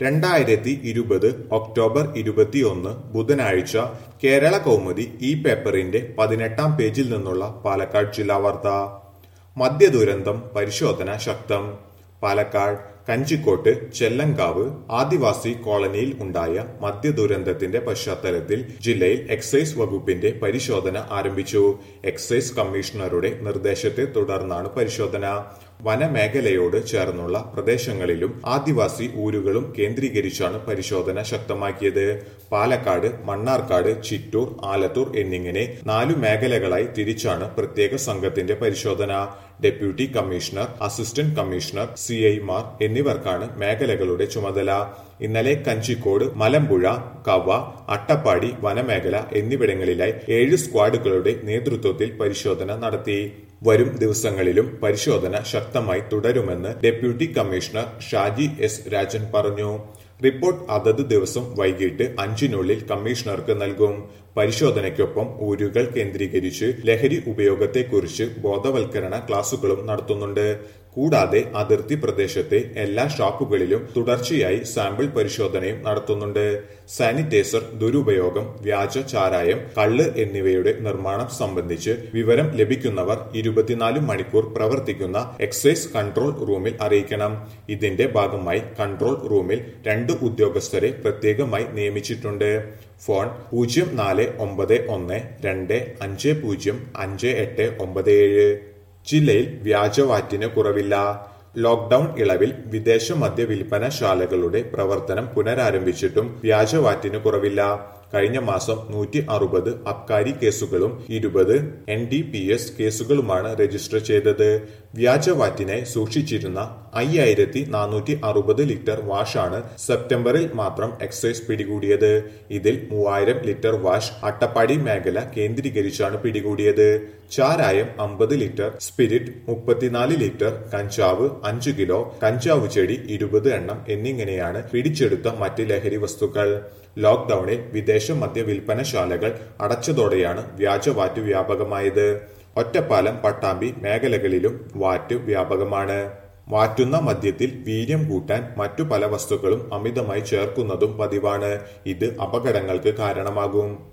രണ്ടായിരത്തി ഇരുപത് ഒക്ടോബർ ഇരുപത്തിയൊന്ന് ബുധനാഴ്ച കേരള കൗമുദി ഈ പേപ്പറിന്റെ പതിനെട്ടാം പേജിൽ നിന്നുള്ള പാലക്കാട് ജില്ലാ വാർത്ത മദ്യദുരന്തം പരിശോധന ശക്തം പാലക്കാട് കഞ്ചിക്കോട്ട് ചെല്ലങ്കാവ് ആദിവാസി കോളനിയിൽ ഉണ്ടായ മദ്യദുരന്തത്തിന്റെ പശ്ചാത്തലത്തിൽ ജില്ലയിൽ എക്സൈസ് വകുപ്പിന്റെ പരിശോധന ആരംഭിച്ചു എക്സൈസ് കമ്മീഷണറുടെ നിർദ്ദേശത്തെ തുടർന്നാണ് പരിശോധന വനമേഖലയോട് ചേർന്നുള്ള പ്രദേശങ്ങളിലും ആദിവാസി ഊരുകളും കേന്ദ്രീകരിച്ചാണ് പരിശോധന ശക്തമാക്കിയത് പാലക്കാട് മണ്ണാർക്കാട് ചിറ്റൂർ ആലത്തൂർ എന്നിങ്ങനെ നാലു മേഖലകളായി തിരിച്ചാണ് പ്രത്യേക സംഘത്തിന്റെ പരിശോധന deputy commissioner assistant commissioner C ഐമാർ എന്നിവർക്കാണ് മേഖലകളുടെ ചുമതല ഇന്നലെ കഞ്ചിക്കോട് മലമ്പുഴ കവ അട്ടപ്പാടി വനമേഖല എന്നിവിടങ്ങളിലായി ഏഴ് സ്ക്വാഡുകളുടെ നേതൃത്വത്തിൽ പരിശോധന നടത്തി വരും ദിവസങ്ങളിലും പരിശോധന ശക്തമായി തുടരുമെന്ന് deputy commissioner Shaji S Rajan പറഞ്ഞു റിപ്പോർട്ട് അതത് ദിവസം വൈകിട്ട് അഞ്ചിനുള്ളിൽ കമ്മീഷണർക്ക് നൽകും പരിശോധനയ്ക്കൊപ്പം ഊരുകൾ കേന്ദ്രീകരിച്ച് ലഹരി ഉപയോഗത്തെക്കുറിച്ച് ബോധവൽക്കരണ ക്ലാസുകളും നടത്തുന്നുണ്ട് കൂടാതെ അതിർത്തി പ്രദേശത്തെ എല്ലാ ഷോപ്പുകളിലും തുടർച്ചയായി സാമ്പിൾ പരിശോധനയും നടത്തുന്നുണ്ട് സാനിറ്റൈസർ ദുരുപയോഗം വ്യാജ ചാരായം കള്ള് എന്നിവയുടെ നിർമ്മാണം സംബന്ധിച്ച് വിവരം ലഭിക്കുന്നവർ ഇരുപത്തിനാല് മണിക്കൂർ പ്രവർത്തിക്കുന്ന എക്സൈസ് കൺട്രോൾ റൂമിൽ അറിയിക്കണം ഇതിന്റെ ഭാഗമായി കൺട്രോൾ റൂമിൽ രണ്ട് ഉദ്യോഗസ്ഥരെ പ്രത്യേകമായി നിയമിച്ചിട്ടുണ്ട് ഫോൺ പൂജ്യം നാല് ഒമ്പത് ഒന്ന് രണ്ട് അഞ്ച് പൂജ്യം അഞ്ച് എട്ട് ഒമ്പത് ഏഴ് ജില്ലയിൽ വ്യാജവാറ്റിന് കുറവില്ല ലോക്ഡൌൺ ഇളവിൽ വിദേശ മദ്യ വിൽപ്പനശാലകളുടെ പ്രവർത്തനം പുനരാരംഭിച്ചിട്ടും വ്യാജവാറ്റിന് കുറവില്ല കഴിഞ്ഞ മാസം നൂറ്റി അറുപത് അബ്കാരി കേസുകളും ഇരുപത് എൻ ഡി പി എസ് കേസുകളുമാണ് രജിസ്റ്റർ ചെയ്തത് വ്യാജവാറ്റിനായി സൂക്ഷിച്ചിരുന്ന അയ്യായിരത്തി നാനൂറ്റി അറുപത് ലിറ്റർ വാഷാണ് സെപ്റ്റംബറിൽ മാത്രം എക്സൈസ് പിടികൂടിയത് ഇതിൽ മൂവായിരം ലിറ്റർ വാഷ് അട്ടപ്പാടി മേഖല കേന്ദ്രീകരിച്ചാണ് പിടികൂടിയത് ചാരായം അമ്പത് ലിറ്റർ സ്പിരിറ്റ് മുപ്പത്തിനാല് ലിറ്റർ കഞ്ചാവ് അഞ്ചു കിലോ കഞ്ചാവ് ചെടി ഇരുപത് എണ്ണം എന്നിങ്ങനെയാണ് പിടിച്ചെടുത്ത മറ്റ് ലഹരി വസ്തുക്കൾ ലോക്ഡൌണിൽ വിദേശ മദ്യ വിൽപ്പനശാലകൾ അടച്ചതോടെയാണ് വ്യാജവാറ്റ് വ്യാപകമായത് ഒറ്റപ്പാലം പട്ടാമ്പി മേഖലകളിലും വാറ്റ് വ്യാപകമാണ് വാറ്റുന്ന മദ്യത്തിൽ വീര്യം കൂട്ടാൻ മറ്റു പല വസ്തുക്കളും അമിതമായി ചേർക്കുന്നതും പതിവാണ് ഇത് അപകടങ്ങൾക്ക് കാരണമാകും